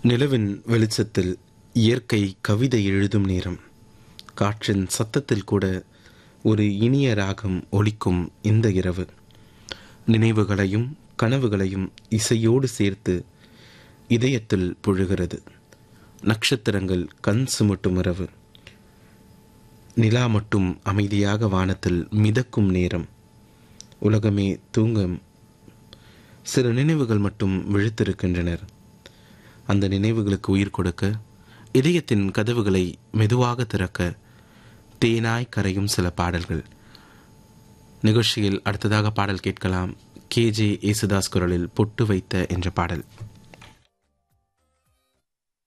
நிலவின் வெளிச்சத்தில் இயற்கை கவிதை எழுதும் நேரம் காற்றின் சத்தத்தில் கூட ஒரு இனிய ராகம் ஒலிக்கும் இந்த இரவு நினைவுகளையும் கனவுகளையும் இசையோடு சேர்த்து இதயத்தில் புழுகிறது நட்சத்திரங்கள் கண் சுமட்டும் இரவு நிலா மட்டும் அமைதியாக வானத்தில் மிதக்கும் நேரம் உலகமே தூங்கும் சில நினைவுகள் மட்டும் விழித்திருக்கின்றனர் அந்த நினைவுகளுக்கு உயிர் கொடுக்க இதயத்தின் கதவுகளை மெதுவாக திறக்க தேனாய் கரையும் சில பாடல்கள் நிகழ்ச்சியில் அடுத்ததாக பாடல் கேட்கலாம் கேஜே ஏசுதாஸ் குரலில் பொட்டு வைத்த என்ற பாடல்